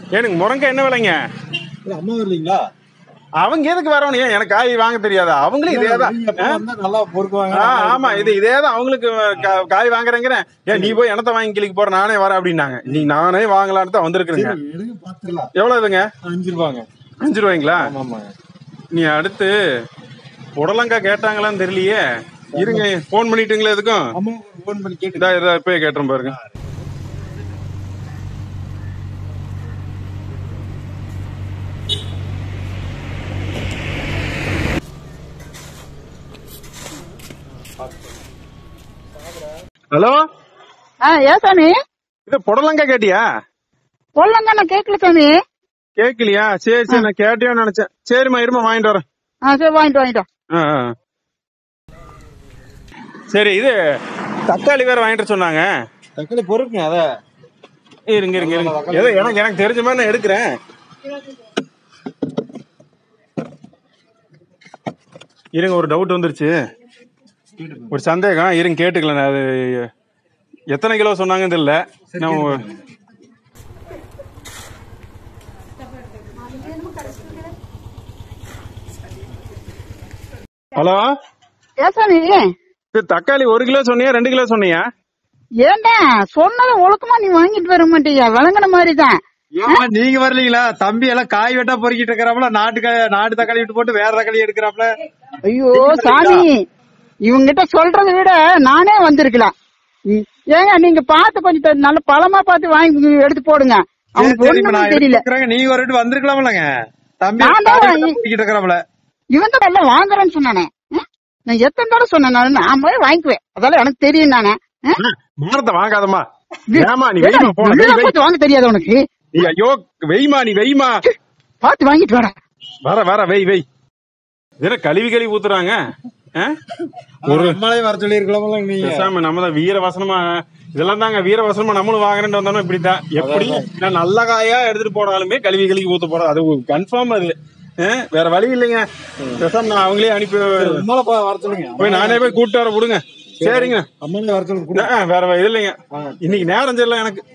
எனக்கு முருங்கை என்ன விலைங்க இல்ல, அம்மா வரலீங்களா அவங்க எதுக்கு வரணும் ஏன் எனக்கு காய் வாங்க தெரியாதா அவங்களும் இதே தான் நீங்க எப்ப வந்தா நல்லா பொறுக்குவாங்க ஆ, ஆமா இது இதே தான் அவங்களுக்கு கா- காய் வாங்குறேங்கிறேன் ஏன் நீ போய் எனத்த வாங்கி கிளிக்கு போற நானே வரேன் அப்படின்னாங்க நீ நானே வாங்கலான்னு தான் வந்திருக்கிறேங்க சரி, எடுங்க பாத்துக்கலாம் எவ்வளவு இதுங்க அஞ்சு ரூபாங்க அஞ்சு ரூபாய்ங்களா ஆமா ஆமாங்க நீ அடுத்து புடலங்காய் கேட்டாங்களான்னு தெரியலையே இருங்க போன் பண்ணிட்டுங்களா எதுக்கும் அம்மா ஃபோன் பண்ணி கேட்டு இதா இதா போய் கேட்டுறேன் பாருங்க ஹலோ ஆ ஏன் சாமி இது புடலங்காய் கேட்டியா பொல்லங்க நான் கேட்கல சாமி கேட்கலையா சரி சரி நான் கேட்டியோன்னு நினைச்சேன் சரிம்மா இருமா வாங்கிட்டு வரேன் ஆ சரி வாங்கிட்டு வாங்கிட்டோம் ஆ, ஆ. சரி இது தக்காளி வேற வாங்கிட்டு சொன்னாங்க தக்காளி பொறுக்குங்க அத இருங்க இருங்க இருங்க ஏதோ எனக்கு எனக்கு தெரிஞ்ச மாதிரி நான் எடுக்கிறேன் இருங்க ஒரு டவுட் வந்துருச்சு ஒரு சந்தேகம் இருங்க கேட்டுக்கலாம் அது எத்தனை கிலோ சொன்னாங்கன்னு தெரியல நம்ம ஹலோ ஏன் சாமி இது தக்காளி ஒரு கிலோ சொன்னியா ரெண்டு கிலோ சொன்னியா ஏண்டா சொன்னதை ஒழுக்கமா நீ வாங்கிட்டு வர மாட்டீங்க விளங்குன மாதிரி தான் ஏம்மா, நீங்க வரலீங்களா தம்பி எல்லாம் காய் வெட்டா பொறுக்கிட்டு இருக்கிறாப்ல நாட்டு காய் நாட்டு தக்காளி விட்டு போட்டு வேற தக்காளி எடுக்கிறாப்ல ஐயோ சாமி இவங்கிட்ட சொல்றதை விட நானே வந்திருக்கலாம் ம், ஏங்க நீங்க பார்த்து கொஞ்சம் த- நல்ல பழமா பார்த்து வாங்கி எடுத்து போடுங்க அவனுக்கு சரி, இப்ப ஒண்ணுமே நான் தெரியல எடுக்கிறேங்க, நீங்க ஒரு வாட்டி வந்திருக்கலாம்லங்க தம்பி நான் தான் காய் வெட்டா வாங்கி- பொறுக்கிட்டு இருக்கிறாப்ல இவன் தான் எல்லாம் வாங்குறேன்னு சொன்னானே ம்? நான் எத்தனை தடவை சொன்னேன் நான் நான் போய் வாங்கிக்குவேன் அதெல்லாம் எனக்கு தெரியும் நானே ம்? மானத்தை வாங்காதம்மா வி- ஏமா நீ ஏடா, வெய்மா போன வெளியில பார்த்து வாங்க தெரியாது உனக்கு நீ ஐயோ வெய்மா நீ வெய்மா பார்த்து வாங்கிட்டு வாடா வர வர வெய் வெய் இதுல கழுவி கழுவி ஊத்துறாங்க ஆ? ஒரு நம்மளே வர சொல்லி இருக்கலாம்ல நீங்க பேசாம நம்ம தான் வீர வசனமா இதெல்லாம் தாங்க வீர வசனமா நம்மளும் வாங்குறேன்னு வந்தோம்னா இப்படித்தான் எப்படி நான் நல்ல காயா எடுத்துட்டு போனாலுமே கழுவி கழுவி ஊத்த போறோம் அது கன்ஃபார்ம் அது ஆ? வேற வழி இல்லைங்க பேசாம நான் அவங்களே அனுப்பி நம்மள பா- வர சொல்லுங்க போய் நானே போய் கூப்பிட்டு வர விடுங்க சரிங்க அம்மாலே வர சொல்லுங்க ஆ, வேற வழி இல்லைங்க இன்னைக்கு நேரம் தெரியல எனக்கு